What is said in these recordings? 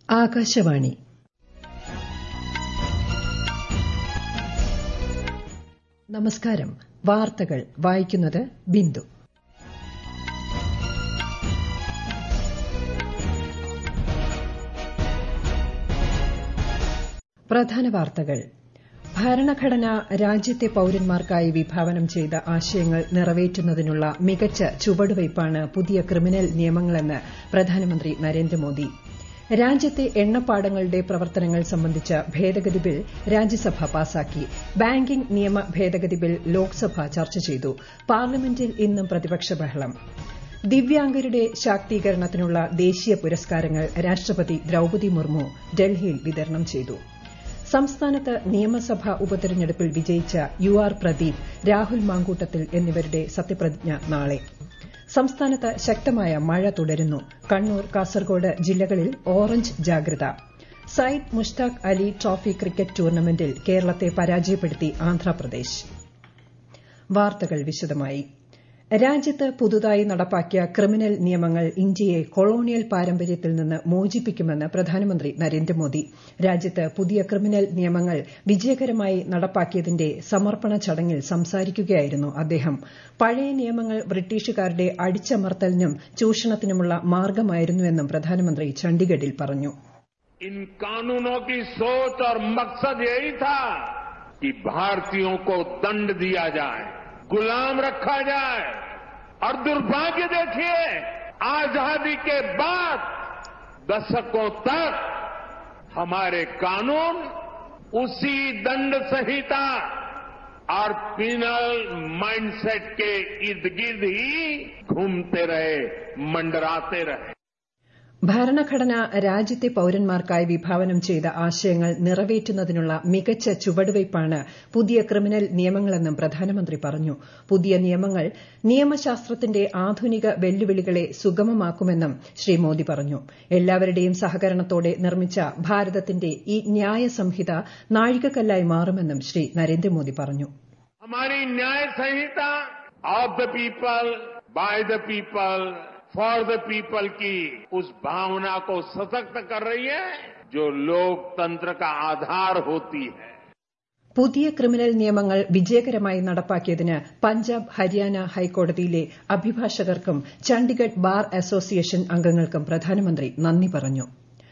ആകാശവാണി നമസ്കാരം വാർത്തകൾ വായിക്കുന്നത് ബിന്ദു പ്രധാന വാർത്തകൾ ഭരണഘടന രാജ്യത്തെ പൌരന്മാർക്കായി വിഭാവനം ചെയ്ത ആശയങ്ങൾ നിറവേറ്റുന്നതിനുള്ള മികച്ച ചുവടുവയ്പ്പാണ് പുതിയ ക്രിമിനൽ നിയമങ്ങളെന്ന് പ്രധാനമന്ത്രി നരേന്ദ്രമോദി രാജ്യത്തെ എണ്ണപ്പാടങ്ങളുടെ പ്രവർത്തനങ്ങൾ സംബന്ധിച്ച ഭേദഗതി ബിൽ രാജ്യസഭ പാസാക്കി ബാങ്കിംഗ് നിയമ ഭേദഗതി ബിൽ ലോക്സഭ ചർച്ച ചെയ്തു പാർലമെന്റിൽ ഇന്നും പ്രതിപക്ഷ ബഹളം ദിവ്യാംഗരുടെ ശാക്തീകരണത്തിനുള്ള ദേശീയ പുരസ്കാരങ്ങൾ രാഷ്ട്രപതി ദ്രൌപതി മുർമു ഡൽഹിയിൽ വിതരണം ചെയ്തു സംസ്ഥാനത്ത് നിയമസഭാ ഉപതെരഞ്ഞെടുപ്പിൽ വിജയിച്ച യു ആർ പ്രദീപ് രാഹുൽ മാങ്കൂട്ടത്തിൽ എന്നിവരുടെ സത്യപ്രതിജ്ഞ നാളെ സംസ്ഥാനത്ത് ശക്തമായ മഴ തുടരുന്നു കണ്ണൂർ കാസർഗോഡ് ജില്ലകളിൽ ഓറഞ്ച് ജാഗ്രത സയ്യിദ് മുഷ്താഖ് അലി ട്രോഫി ക്രിക്കറ്റ് ടൂർണമെന്റിൽ കേരളത്തെ പരാജയപ്പെടുത്തി ആന്ധ്രാപ്രദേശ് വാർത്തകൾ വിശദമായി രാജ്യത്ത് പുതുതായി നടപ്പാക്കിയ ക്രിമിനൽ നിയമങ്ങൾ ഇന്ത്യയെ കൊളോണിയൽ പാരമ്പര്യത്തിൽ നിന്ന് മോചിപ്പിക്കുമെന്ന് പ്രധാനമന്ത്രി നരേന്ദ്രമോദി രാജ്യത്ത് പുതിയ ക്രിമിനൽ നിയമങ്ങൾ വിജയകരമായി നടപ്പാക്കിയതിന്റെ സമർപ്പണ ചടങ്ങിൽ സംസാരിക്കുകയായിരുന്നു അദ്ദേഹം പഴയ നിയമങ്ങൾ ബ്രിട്ടീഷുകാരുടെ അടിച്ചമർത്തലിനും ചൂഷണത്തിനുമുള്ള മാർഗമായിരുന്നുവെന്നും പ്രധാനമന്ത്രി ചണ്ഡിഗഡിൽ പറഞ്ഞു इन कानूनों की सोच और मकसद यही था कि भारतीयों को दंड दिया जाए गुलाम रखा जाए और दुर्भाग्य देखिए आजादी के बाद दशकों तक हमारे कानून उसी दंड संहिता और पिनल माइंडसेट के इर्द गिर्द ही घूमते रहे मंडराते रहे ഭരണഘടന രാജ്യത്തെ പൌരന്മാർക്കായി വിഭാവനം ചെയ്ത ആശയങ്ങൾ നിറവേറ്റുന്നതിനുള്ള മികച്ച ചുവടുവയ്പ്പാണ് പുതിയ ക്രിമിനൽ നിയമങ്ങളെന്നും പ്രധാനമന്ത്രി പറഞ്ഞു പുതിയ നിയമങ്ങൾ നിയമശാസ്ത്രത്തിന്റെ ആധുനിക വെല്ലുവിളികളെ സുഗമമാക്കുമെന്നും ശ്രീ മോദി പറഞ്ഞു എല്ലാവരുടെയും സഹകരണത്തോടെ നിർമ്മിച്ച ഭാരതത്തിന്റെ ഈ ന്യായ സംഹിത നാഴികക്കല്ലായി മാറുമെന്നും ശ്രീ നരേന്ദ്രമോദി പറഞ്ഞു हमारी न्याय संहिता of the people by the people for the people की उस भावना को सशक्त कर रही है जो लोकतंत्र का आधार होती है പുതിയ ക്രിമിനൽ നിയമങ്ങൾ വിജയകരമായി നടപ്പാക്കിയതിന് പഞ്ചാബ് ഹരിയാന ഹൈക്കോടതിയിലെ അഭിഭാഷകർക്കും ചണ്ഡിഗഡ് ബാർ അസോസിയേഷൻ അംഗങ്ങൾക്കും പ്രധാനമന്ത്രി നന്ദി പറഞ്ഞു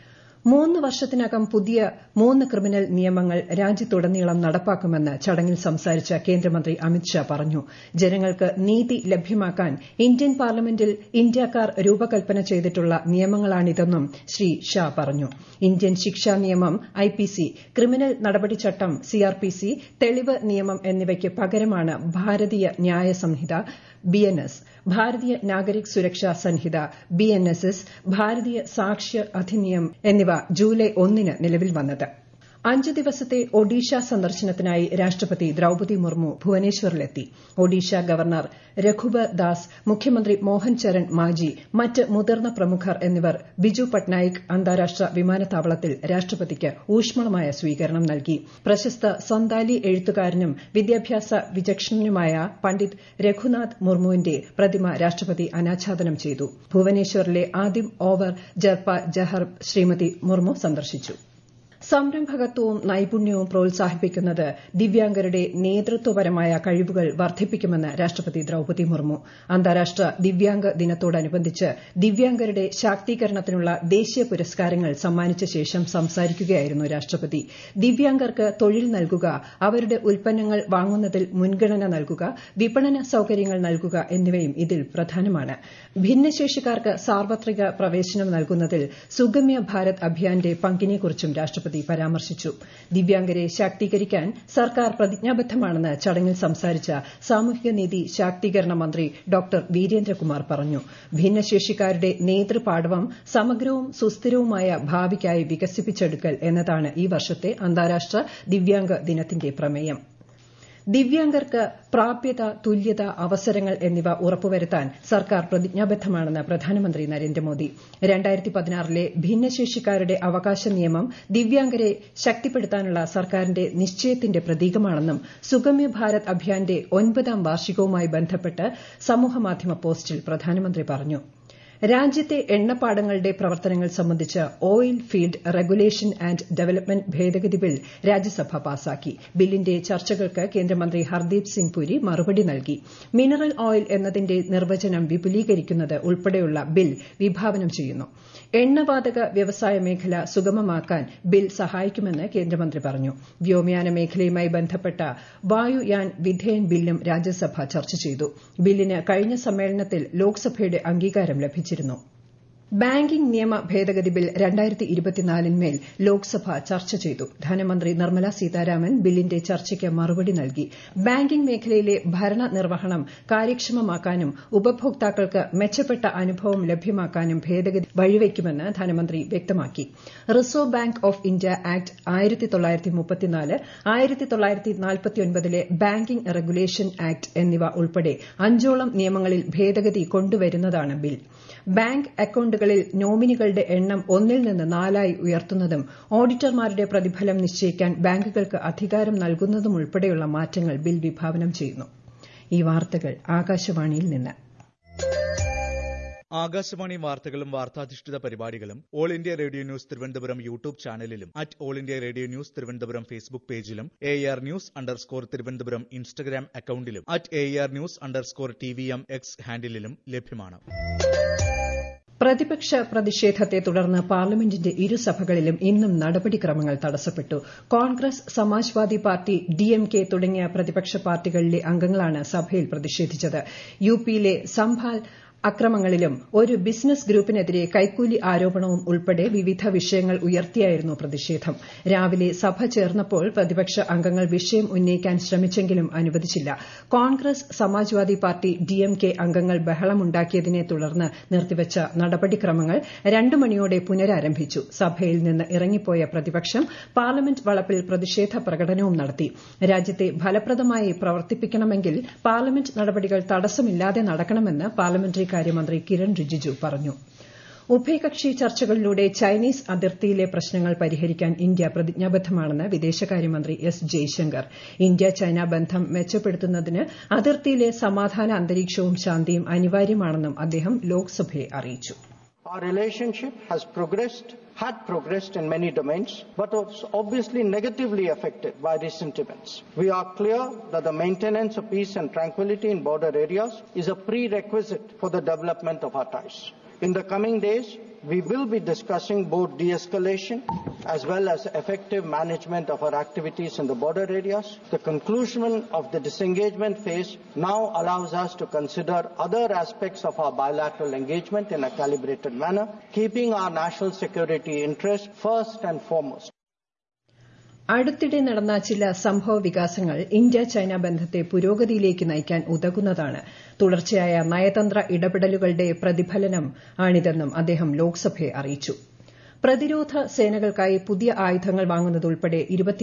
മൂന്ന് വർഷത്തിനകം പുതിയ മൂന്ന് ക്രിമിനൽ നിയമങ്ങൾ രാജ്യത്തുടനീളം നടപ്പാക്കുമെന്ന് ചടങ്ങിൽ സംസാരിച്ച കേന്ദ്രമന്ത്രി അമിത്ഷാ പറഞ്ഞു ജനങ്ങൾക്ക് നീതി ലഭ്യമാക്കാൻ ഇന്ത്യൻ പാർലമെന്റിൽ ഇന്ത്യക്കാർ രൂപകൽപ്പന ചെയ്തിട്ടുള്ള നിയമങ്ങളാണിതെന്നും ശ്രീ ഷാ പറഞ്ഞു ഇന്ത്യൻ ശിക്ഷാ നിയമം ഐപിസി ക്രിമിനൽ നടപടിച്ചട്ടം സിആർപിസി തെളിവ് നിയമം എന്നിവയ്ക്ക് പകരമാണ് ഭാരതീയ ന്യായ സംഹിത ബിഎൻഎസ് ഭാരതീയ നാഗരിക് സുരക്ഷാ സംഹിത ബിഎൻഎസ്എസ് ഭാരതീയ സാക്ഷ്യ അധിനിയം എന്നിവ ജൂലൈ ഒന്നിന് നിലവിൽ വന്നത് അഞ്ച് ദിവസത്തെ ഒഡീഷ സന്ദർശനത്തിനായി രാഷ്ട്രപതി ദ്രൌപതി മുർമു ഭുവനേശ്വറിലെത്തി ഒഡീഷ ഗവർണർ രഘുബർ ദാസ് മുഖ്യമന്ത്രി മോഹൻ ചരൺ മാജി മറ്റ് മുതിർന്ന പ്രമുഖർ എന്നിവർ ബിജു പട്നായിക് അന്താരാഷ്ട്ര വിമാനത്താവളത്തിൽ രാഷ്ട്രപതിക്ക് ഊഷ്മളമായ സ്വീകരണം നൽകി പ്രശസ്ത സന്താലി എഴുത്തുകാരനും വിദ്യാഭ്യാസ വിചക്ഷണനുമായ പണ്ഡിറ്റ് രഘുനാഥ് മുർമുവിന്റെ പ്രതിമ രാഷ്ട്രപതി അനാച്ഛാദനം ചെയ്തു ഭുവനേശ്വറിലെ ആദിം ഓവർ ജർപ്പ ജഹർ ശ്രീമതി മുർമു സന്ദർശിച്ചു സംരംഭകത്വവും നൈപുണ്യവും പ്രോത്സാഹിപ്പിക്കുന്നത് ദിവ്യാംഗരുടെ നേതൃത്വപരമായ കഴിവുകൾ വർദ്ധിപ്പിക്കുമെന്ന് രാഷ്ട്രപതി ദ്രൌപതി മുർമു അന്താരാഷ്ട്ര ദിവ്യാംഗ ദിനത്തോടനുബന്ധിച്ച് ദിവ്യാംഗരുടെ ശാക്തീകരണത്തിനുള്ള ദേശീയ പുരസ്കാരങ്ങൾ സമ്മാനിച്ച ശേഷം സംസാരിക്കുകയായിരുന്നു രാഷ്ട്രപതി ദിവ്യാംഗർക്ക് തൊഴിൽ നൽകുക അവരുടെ ഉൽപ്പന്നങ്ങൾ വാങ്ങുന്നതിൽ മുൻഗണന നൽകുക വിപണന സൌകര്യങ്ങൾ നൽകുക എന്നിവയും ഇതിൽ പ്രധാനമാണ് ഭിന്നശേഷിക്കാർക്ക് സാർവത്രിക പ്രവേശനം നൽകുന്നതിൽ സുഗമ്യ ഭാരത് അഭിയാന്റെ പങ്കിനെക്കുറിച്ചും രാഷ്ട്രപതി പരാമർശിച്ചു ദിവ്യാംഗരെ ശാക്തീകരിക്കാൻ സർക്കാർ പ്രതിജ്ഞാബദ്ധമാണെന്ന് ചടങ്ങിൽ സംസാരിച്ച സാമൂഹികനീതി ശാക്തീകരണ മന്ത്രി ഡോക്ടർ വീരേന്ദ്രകുമാർ പറഞ്ഞു ഭിന്നശേഷിക്കാരുടെ നേതൃപാടവം സമഗ്രവും സുസ്ഥിരവുമായ ഭാവിക്കായി വികസിപ്പിച്ചെടുക്കൽ എന്നതാണ് ഈ വർഷത്തെ അന്താരാഷ്ട്ര ദിവ്യാംഗ ദിനത്തിന്റെ പ്രമേയം ദിവ്യാംഗർക്ക് പ്രാപ്യത തുല്യത അവസരങ്ങൾ എന്നിവ ഉറപ്പുവരുത്താൻ സർക്കാർ പ്രതിജ്ഞാബദ്ധമാണെന്ന് പ്രധാനമന്ത്രി നരേന്ദ്രമോദി ലെ ഭിന്നശേഷിക്കാരുടെ അവകാശ നിയമം ദിവ്യാംഗരെ ശക്തിപ്പെടുത്താനുള്ള സർക്കാരിന്റെ നിശ്ചയത്തിന്റെ പ്രതീകമാണെന്നും സുഗമ്യ ഭാരത് അഭിയാന്റെ ഒൻപതാം വാർഷികവുമായി ബന്ധപ്പെട്ട് സമൂഹമാധ്യമ പോസ്റ്റിൽ പ്രധാനമന്ത്രി പറഞ്ഞു രാജ്യത്തെ എണ്ണപ്പാടങ്ങളുടെ പ്രവർത്തനങ്ങൾ സംബന്ധിച്ച് oil field regulation and development ഭേദഗതി ബിൽ രാജ്യസഭ പാസാക്കി ബില്ലിന്റെ ചർച്ചകൾക്ക് കേന്ദ്രമന്ത്രി ഹർദീപ് സിംഗ് പുരി മറുപടി നൽകി മിനറൽ ഓയിൽ എന്നതിന്റെ നിർവചനം വിപുലീകരിക്കുന്നത് ഉൾപ്പെടെയുള്ള ബിൽ വിഭാവനം ചെയ്യുന്നു എണ്ണവാതക വ്യവസായ മേഖല സുഗമമാക്കാൻ ബിൽ സഹായിക്കുമെന്ന് കേന്ദ്രമന്ത്രി പറഞ്ഞു വ്യോമയാന മേഖലയുമായി ബന്ധപ്പെട്ട വായുയാൻ വിധേയൻ ബില്ലും രാജ്യസഭ ചർച്ച ചെയ്തു ബില്ലിന് കഴിഞ്ഞ സമ്മേളനത്തിൽ ലോക്സഭയുടെ അംഗീകാരം ലഭിച്ചിരുന്നു ബാങ്കിംഗ് നിയമ ഭേദഗതി ബിൽ ന്മേൽ ലോക്സഭ ചർച്ച ചെയ്തു ധനമന്ത്രി നിർമ്മല സീതാരാമൻ ബില്ലിന്റെ ചർച്ചയ്ക്ക് മറുപടി നൽകി ബാങ്കിംഗ് മേഖലയിലെ ഭരണ നിർവഹണം കാര്യക്ഷമമാക്കാനും ഉപഭോക്താക്കൾക്ക് മെച്ചപ്പെട്ട അനുഭവം ലഭ്യമാക്കാനും ഭേദഗതി വഴിവയ്ക്കുമെന്ന് ധനമന്ത്രി വ്യക്തമാക്കി Reserve Bank of India act ലെ ബാങ്കിംഗ് റെഗുലേഷൻ ആക്ട് എന്നിവ ഉൾപ്പെടെ അഞ്ചോളം നിയമങ്ങളിൽ ഭേദഗതി കൊണ്ടുവരുന്നതാണ് ബിൽ ബാങ്ക് അക്കൌണ്ടുകളിൽ നോമിനികളുടെ എണ്ണം ഒന്നിൽ നിന്ന് നാലായി ഉയർത്തുന്നതും ഓഡിറ്റർമാരുടെ പ്രതിഫലം നിശ്ചയിക്കാൻ ബാങ്കുകൾക്ക് അധികാരം നൽകുന്നതും ഉൾപ്പെടെയുള്ള മാറ്റങ്ങൾ ബിൽ വിഭാവനം ചെയ്യുന്നു ഈ വാർത്തകൾ ആകാശവാണിയിൽ നിന്ന് ആകാശവാണി വാർത്തകളും വാർത്താധിഷ്ഠിത പരിപാടികളും All India Radio news Thiruvananthapuram YouTube ചാനലിലും at All India Radio news Thiruvananthapuram Facebook പേജിലും A R news underscore Thiruvananthapuram Instagram അക്കൌണ്ടിലും at A R news underscore T V M X ഹാൻഡിലും ലഭ്യമാണ് പ്രതിപക്ഷ പ്രതിഷേധത്തെ തുടർന്ന് പാർലമെന്റിന്റെ ഇരുസഭകളിലും ഇന്നും നടപടിക്രമങ്ങൾ തടസ്സപ്പെട്ടു കോൺഗ്രസ് സമാജ്വാദി പാർട്ടി ഡിഎംകെ തുടങ്ങിയ പ്രതിപക്ഷ പാർട്ടികളിലെ അംഗങ്ങളാണ് സഭയിൽ പ്രതിഷേധിച്ചത് യുപിയിലെ സംഭാൽ അക്രമങ്ങളിലും ഒരു ബിസിനസ് ഗ്രൂപ്പിനെതിരെ കൈക്കൂലി ആരോപണവും ഉൾപ്പെടെ വിവിധ വിഷയങ്ങൾ ഉയർത്തിയായിരുന്നു പ്രതിഷേധം രാവിലെ സഭ ചേർന്നപ്പോൾ പ്രതിപക്ഷ അംഗങ്ങൾ വിഷയം ഉന്നയിക്കാൻ ശ്രമിച്ചെങ്കിലും അനുവദിച്ചില്ല കോൺഗ്രസ് സമാജ്വാദി പാർട്ടി ഡിഎംകെ അംഗങ്ങൾ ബഹളമുണ്ടാക്കിയതിനെ തുടർന്ന് നിർത്തിവച്ച നടപടിക്രമങ്ങൾ രണ്ടു മണിയോടെ പുനരാരംഭിച്ചു സഭയിൽ നിന്ന് ഇറങ്ങിപ്പോയ പ്രതിപക്ഷം പാർലമെന്റ് വളപ്പിൽ പ്രതിഷേധ പ്രകടനവും നടത്തി രാജ്യത്തെ ഫലപ്രദമായി പ്രവർത്തിപ്പിക്കണമെങ്കിൽ പാർലമെന്റ് നടപടികൾ തടസ്സമില്ലാതെ നടക്കണമെന്ന് പാർലമെന്ററി കാര്യമന്ത്രി കിരൺ റിജിജു പറഞ്ഞു ഉഭയകക്ഷി ചർച്ചകളിലൂടെ ചൈനീസ് അതിർത്തിയിലെ പ്രശ്നങ്ങൾ പരിഹരിക്കാൻ ഇന്ത്യ പ്രതിജ്ഞാബദ്ധമാണെന്ന് വിദേശകാര്യമന്ത്രി എസ് ജയശങ്കർ ഇന്ത്യ ചൈന ബന്ധം മെച്ചപ്പെടുത്തുന്നതിന് അതിർത്തിയിലെ സമാധാന അന്തരീക്ഷവും ശാന്തിയും അനിവാര്യമാണെന്നും അദ്ദേഹം ലോക്സഭയെ അറിയിച്ചു Our relationship has progressed, had progressed in many domains, but was obviously negatively affected by recent events. We are clear that the maintenance of peace and tranquility in border areas is a prerequisite for the development of our ties. In the coming days, we will be discussing both de-escalation as well as effective management of our activities in the border areas. The conclusion of the disengagement phase now allows us to consider other aspects of our bilateral engagement in a calibrated manner, keeping our national security interests first and foremost. അടുത്തിടെ നടന്ന ചില സംഭവ വികാസങ്ങൾ India China ബന്ധത്തെ പുരോഗതിയിലേക്ക് നയിക്കാൻ ഉതകുന്നതാണ് തുടർച്ചയായ നയതന്ത്ര ഇടപെടലുകളുടെ പ്രതിഫലനം ആണിതെന്നും അദ്ദേഹം ലോക്സഭയെ അറിയിച്ചു പ്രതിരോധ സേനകൾക്കായി പുതിയ ആയുധങ്ങൾ വാങ്ങുന്നതുൾപ്പെടെ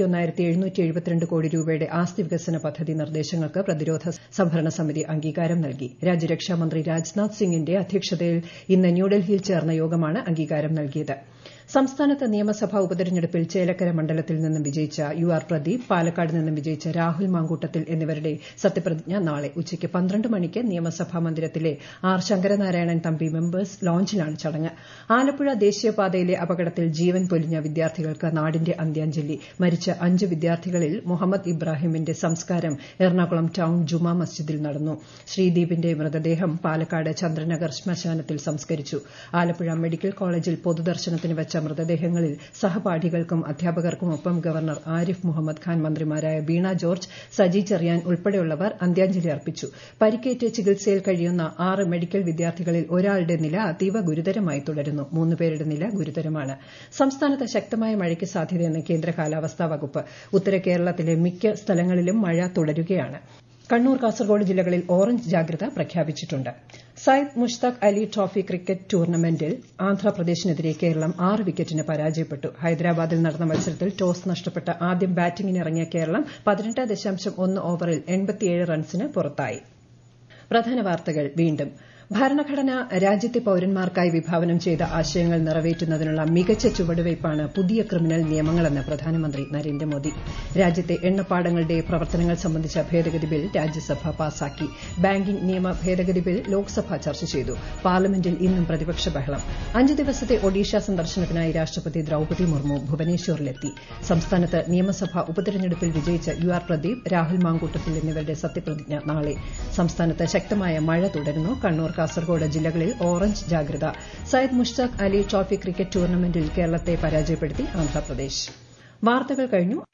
കോടി രൂപയുടെ ആസ്തി വികസന പദ്ധതി നിർദ്ദേശങ്ങൾക്ക് പ്രതിരോധ സംഭരണ സമിതി അംഗീകാരം നൽകി രാജ്യരക്ഷാമന്ത്രി രാജ്നാഥ് സിംഗിന്റെ അധ്യക്ഷതയിൽ ഇന്ന് ന്യൂഡൽഹിയിൽ ചേർന്ന യോഗമാണ് അംഗീകാരം നൽകിയത് സംസ്ഥാനത്ത് നിയമസഭാ ഉപതെരഞ്ഞെടുപ്പിൽ ചേലക്കര മണ്ഡലത്തിൽ നിന്നും വിജയിച്ച യു ആർ പ്രദീപ് പാലക്കാട് നിന്നും വിജയിച്ച രാഹുൽ മാങ്കൂട്ടത്തിൽ എന്നിവരുടെ സത്യപ്രതിജ്ഞ നാളെ ഉച്ചയ്ക്ക് പന്ത്രണ്ട് മണിക്ക് നിയമസഭാ മന്ദിരത്തിലെ ആർ ശങ്കരനാരായണൻ തമ്പി മെമ്പേഴ്സ് ലോഞ്ചിലാണ് ചടങ്ങ് ആലപ്പുഴ ദേശീയപാതയിലെ അപകടത്തിൽ ജീവൻ പൊലിഞ്ഞ വിദ്യാർത്ഥികൾക്ക് നാടിന്റെ അന്ത്യാഞ്ജലി മരിച്ച അഞ്ച് വിദ്യാർത്ഥികളിൽ മുഹമ്മദ് ഇബ്രാഹിമിന്റെ സംസ്കാരം എറണാകുളം ടൌൺ ജുമാ മസ്ജിദിൽ നടന്നു ശ്രീദീപിന്റെ മൃതദേഹം പാലക്കാട് ചന്ദ്രനഗർ ശ്മശാനത്തിൽ സംസ്കരിച്ചു ആലപ്പുഴ മെഡിക്കൽ കോളേജിൽ പൊതുദർശനത്തിന് വെച്ച മൃതദേഹങ്ങളിൽ സഹപാഠികൾക്കും അധ്യാപകർക്കുമൊപ്പം ഗവർണർ ആരിഫ് മുഹമ്മദ് ഖാൻ മന്ത്രിമാരായ വീണ ജോർജ് സജി ചെറിയാൻ ഉൾപ്പെടെയുള്ളവർ അന്ത്യാഞ്ജലി അർപ്പിച്ചു പരിക്കേറ്റ് ചികിത്സയിൽ കഴിയുന്ന ആറ് മെഡിക്കൽ വിദ്യാർത്ഥികളിൽ ഒരാളുടെ നില അതീവ ഗുരുതരമായി തുടരുന്നു മൂന്നുപേരുടെ നില ഗുരുതരമാണ് സംസ്ഥാനത്ത് ശക്തമായ മഴയ്ക്ക് സാധ്യതയെന്ന് കേന്ദ്ര കാലാവസ്ഥാ വകുപ്പ് ഉത്തര കേരളത്തിലെ മിക്ക സ്ഥലങ്ങളിലും മഴ തുടരുകയാണ് കണ്ണൂർ കാസർഗോഡ് ജില്ലകളിൽ ഓറഞ്ച് ജാഗ്രത പ്രഖ്യാപിച്ചിട്ടുണ്ട് സയ്യിദ് മുഷ്താഖ് അലി ട്രോഫി ക്രിക്കറ്റ് ടൂർണമെന്റിൽ ആന്ധ്രാപ്രദേശിനെതിരെ കേരളം ആറ് വിക്കറ്റിന് പരാജയപ്പെട്ടു ഹൈദരാബാദിൽ നടന്ന മത്സരത്തിൽ ടോസ് നഷ്ടപ്പെട്ട ആദ്യം ബാറ്റിംഗിനിറങ്ങിയ കേരളം പതിനെട്ട് ദശാംശം ഒന്ന് ഓവറിൽ എൺപത്തിയേഴ് റൺസിന് പുറത്തായി പ്രധാന വാർത്തകൾ വീണ്ടും ഭരണഘടന രാജ്യത്തെ പൌരന്മാർക്കായി വിഭാവനം ചെയ്ത ആശയങ്ങൾ നിറവേറ്റുന്നതിനുള്ള മികച്ച ചുവടുവയ്പ്പാണ് പുതിയ ക്രിമിനൽ നിയമങ്ങളെന്ന് പ്രധാനമന്ത്രി നരേന്ദ്രമോദി രാജ്യത്തെ എണ്ണപ്പാടങ്ങളുടെ പ്രവർത്തനങ്ങൾ സംബന്ധിച്ച ഭേദഗതി ബിൽ രാജ്യസഭ പാസാക്കി ബാങ്കിംഗ് നിയമ ഭേദഗതി ബിൽ ലോക്സഭ ചർച്ച ചെയ്തു പാർലമെന്റിൽ ഇന്നും പ്രതിപക്ഷ ബഹളം അഞ്ച് ദിവസത്തെ ഒഡീഷ സന്ദർശനത്തിനായി രാഷ്ട്രപതി ദ്രൌപതി മുർമു ഭുവനേശ്വറിലെത്തി സംസ്ഥാനത്ത് നിയമസഭാ ഉപതെരഞ്ഞെടുപ്പിൽ വിജയിച്ച യു ആർ പ്രദീപ് രാഹുൽ മാങ്കൂട്ടത്തിൽ എന്നിവരുടെ സത്യപ്രതിജ്ഞ നാളെ സംസ്ഥാനത്ത് ശക്തമായ മഴ തുടരുന്നു കണ്ണൂർ കാസർഗോഡ് ജില്ലകളിൽ ഓറഞ്ച് ജാഗ്രത സയ്യിദ് മുഷ്താഖ് അലി ട്രോഫി ക്രിക്കറ്റ് ടൂർണമെന്റിൽ കേരളത്തെ പരാജയപ്പെടുത്തി ആന്ധ്രാപ്രദേശ് വാർത്തകൾ കഴിഞ്ഞു